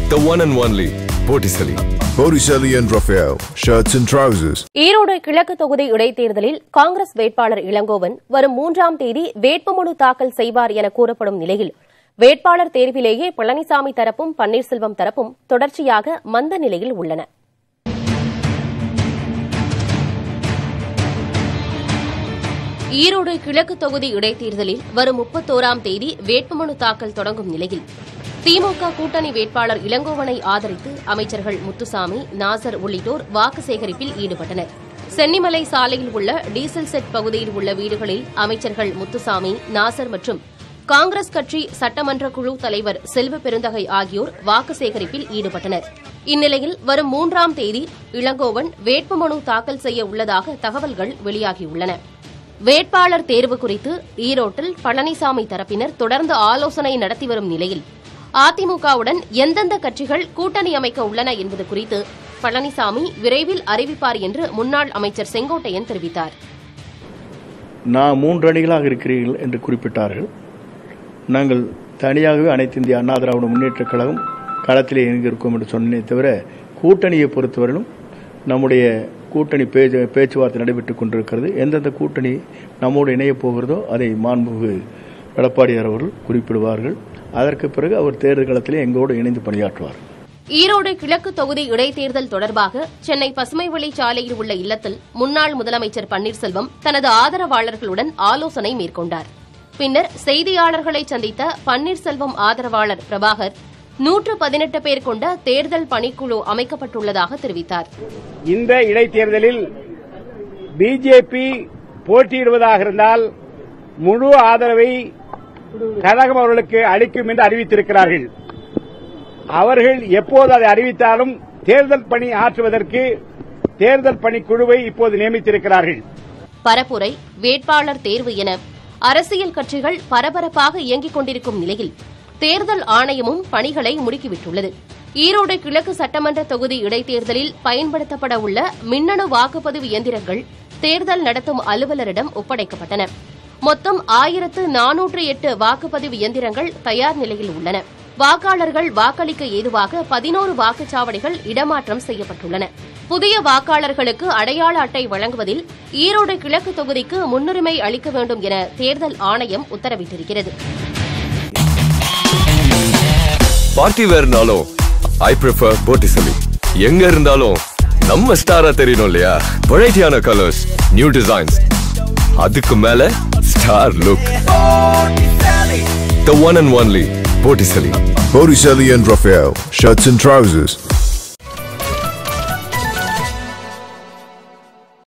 the one and only Botticelli. Botticelli and Raphael, shirts and trousers. Erode கிழக்கு தொகுதி இடைத்தேர்தலில் காங்கிரஸ் வேட்பாளர் இளங்கோவன் வரும் மூன்றாம் தேதி வேட்புமனு தாக்கல் செய்வார் என கூறப்படும் நிலையில் வேட்பாளர் தேர்விலேயே பழனிசாமி தரப்பும் பன்னீர்செல்வம் தரப்பும் தொடர்ச்சியாக மந்த நிலையில் உள்ளன ஈரோடு கிழக்கு தொகுதி இடைத்தேர்தலில் வரும் முப்பத்தோராம் தேதி வேட்புமனு தாக்கல் தொடங்கும் நிலையில் திமுக கூட்டணி வேட்பாளர் இளங்கோவனை ஆதரித்து அமைச்சர்கள் முத்துசாமி நாசர் உள்ளிட்டோர் வாக்கு சேகரிப்பில் ஈடுபட்டனர் சென்னிமலை சாலையில் உள்ள டீசல் செட் பகுதியில் உள்ள வீடுகளில் அமைச்சர்கள் முத்துசாமி நாசர் மற்றும் காங்கிரஸ் கட்சி சட்டமன்ற குழு தலைவர் செல்வ பெருந்தகை ஆகியோர் வாக்கு சேகரிப்பில் ஈடுபட்டனர் இந்நிலையில் வரும் மூன்றாம் தேதி இளங்கோவன் வேட்புமனு தாக்கல் செய்ய உள்ளதாக தகவல்கள் வெளியாகியுள்ளன வேட்பாளர் தேர்வு குறித்து ஈரோட்டில் பழனிசாமி தரப்பினர் தொடர்ந்து ஆலோசனை நடத்தி வரும் நிலையில் அதிமுகவுடன் எந்தெந்த கட்சிகள் கூட்டணி அமைக்க உள்ளன என்பது குறித்து பழனிசாமி விரைவில் அறிவிப்பார் என்று முன்னாள் அமைச்சர் செங்கோட்டையன் தெரிவித்தார் நான் மூன்று அணிகளாக இருக்கிறீர்கள் என்று குறிப்பிட்டார்கள் நாங்கள் தனியாகவே அனைத்து இந்திய அண்ணா திராவிட முன்னேற்றக் கழகம் களத்திலே இயங்கியிருக்கோம் என்று சொன்னே தவிர கூட்டணியை பொறுத்தவரையிலும் நம்முடைய கூட்டணி பேச்சு பேச்சுவார்த்தை நடைபெற்றுக் கொண்டிருக்கிறது எந்தெந்த கூட்டணி நம்மோடு இணையப் போகிறதோ அதை மாண்புமிகு எடப்பாடியார் அவர்கள் குறிப்பிடுவார்கள் அதற்கு பிறகு அவர் தேர்தல் களத்திலே எங்களோடு இணைந்து பணியாற்றுவார் ஈரோடு கிழக்கு தொகுதி இடைத்தேர்தல் தொடர்பாக சென்னை பசுமைவழி சாலையில் உள்ள இல்லத்தில் முன்னாள் முதலமைச்சர் பன்னீர்செல்வம் தனது ஆதரவாளர்களுடன் ஆலோசனை மேற்கொண்டார் பின்னர் செய்தியாளர்களை சந்தித்த பன்னீர்செல்வம் ஆதரவாளர் பிரபாகர் நூற்று பதினெட்டு பேர் கொண்ட தேர்தல் பணிக்குழு அமைக்கப்பட்டுள்ளதாக தெரிவித்தார் இந்த இடைத்தேர்தலில் பிஜேபி போட்டியிடுவதாக இருந்தால் முழு ஆதரவை கழகம் அவர்களுக்கு அளிக்கும் என்று அறிவித்திருக்கிறார்கள் அவர்கள் எப்போது அதை அறிவித்தாலும் தேர்தல் பணி ஆற்றுவதற்கு தேர்தல் பணிக்குழுவை இப்போது நியமித்திருக்கிறார்கள் பரப்புரை வேட்பாளர் தேர்வு என அரசியல் கட்சிகள் பரபரப்பாக இயங்கிக் கொண்டிருக்கும் நிலையில் தேர்தல் ஆணையமும் பணிகளை முடுக்கிவிட்டுள்ளது ஈரோடு கிழக்கு சட்டமன்ற தொகுதி இடைத்தேர்தலில் பயன்படுத்தப்பட உள்ள மின்னணு வாக்குப்பதிவு இயந்திரங்கள் தேர்தல் நடத்தும் அலுவலரிடம் ஒப்படைக்கப்பட்டன மொத்தம் ஆயிரத்து நானூற்று எட்டு வாக்குப்பதிவு இயந்திரங்கள் தயார் நிலையில் உள்ளன வாக்காளர்கள் வாக்களிக்க ஏதுவாக பதினோரு வாக்குச்சாவடிகள் இடமாற்றம் செய்யப்பட்டுள்ளன புதிய வாக்காளர்களுக்கு அடையாள அட்டை வழங்குவதில் ஈரோடு கிழக்கு தொகுதிக்கு முன்னுரிமை அளிக்க வேண்டும் என தேர்தல் ஆணையம் உத்தரவிட்டிருக்கிறது பார்ட்டி வேர்னாலும் ஐ ப்ரிஃபர் Botticelli. எங்க இருந்தாலும் நம்ம ஸ்டாரா தெரியணும் இல்லையா வெரைட்டியான கலர்ஸ் நியூ டிசைன்ஸ் அதுக்கு மேல star look the one and only Botticelli. Botticelli and Raphael, shirts and trousers.